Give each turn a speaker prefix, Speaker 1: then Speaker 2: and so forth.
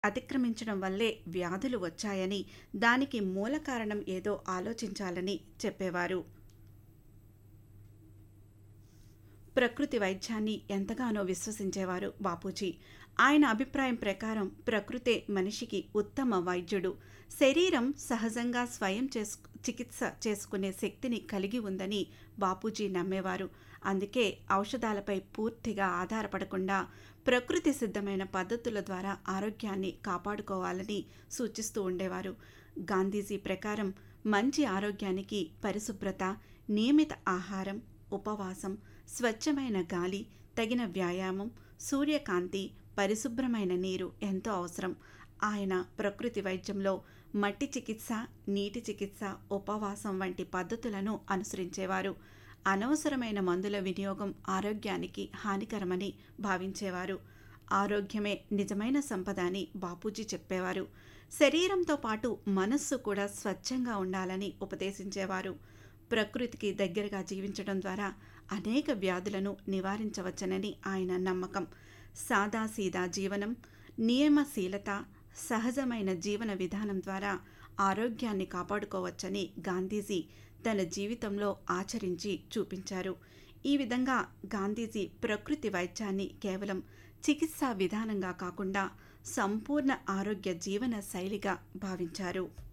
Speaker 1: అతిక్రమించడం వల్లే వ్యాధులు వచ్చాయని దానికి మూల కారణం ఏదో ఆలోచించాలని చెప్పేవారు ప్రకృతి వైద్యాన్ని ఎంతగానో విశ్వసించేవారు బాపూజీ ఆయన అభిప్రాయం ప్రకారం ప్రకృతే మనిషికి ఉత్తమ వైద్యుడు శరీరం సహజంగా స్వయం చేసు చికిత్స చేసుకునే శక్తిని కలిగి ఉందని బాపూజీ నమ్మేవారు అందుకే ఔషధాలపై పూర్తిగా ఆధారపడకుండా ప్రకృతి సిద్ధమైన పద్ధతుల ద్వారా ఆరోగ్యాన్ని కాపాడుకోవాలని సూచిస్తూ ఉండేవారు గాంధీజీ ప్రకారం మంచి ఆరోగ్యానికి పరిశుభ్రత నియమిత ఆహారం ఉపవాసం స్వచ్ఛమైన గాలి తగిన వ్యాయామం సూర్యకాంతి పరిశుభ్రమైన నీరు ఎంతో అవసరం ఆయన ప్రకృతి వైద్యంలో మట్టి చికిత్స నీటి చికిత్స ఉపవాసం వంటి పద్ధతులను అనుసరించేవారు అనవసరమైన మందుల వినియోగం ఆరోగ్యానికి హానికరమని భావించేవారు ఆరోగ్యమే నిజమైన సంపద అని బాపూజీ చెప్పేవారు శరీరంతో పాటు మనస్సు కూడా స్వచ్ఛంగా ఉండాలని ఉపదేశించేవారు ప్రకృతికి దగ్గరగా జీవించడం ద్వారా అనేక వ్యాధులను నివారించవచ్చనని ఆయన నమ్మకం సాదాసీదా జీవనం నియమశీలత సహజమైన జీవన విధానం ద్వారా ఆరోగ్యాన్ని కాపాడుకోవచ్చని గాంధీజీ తన జీవితంలో ఆచరించి చూపించారు ఈ విధంగా గాంధీజీ ప్రకృతి వైద్యాన్ని కేవలం చికిత్సా విధానంగా కాకుండా సంపూర్ణ ఆరోగ్య జీవన శైలిగా భావించారు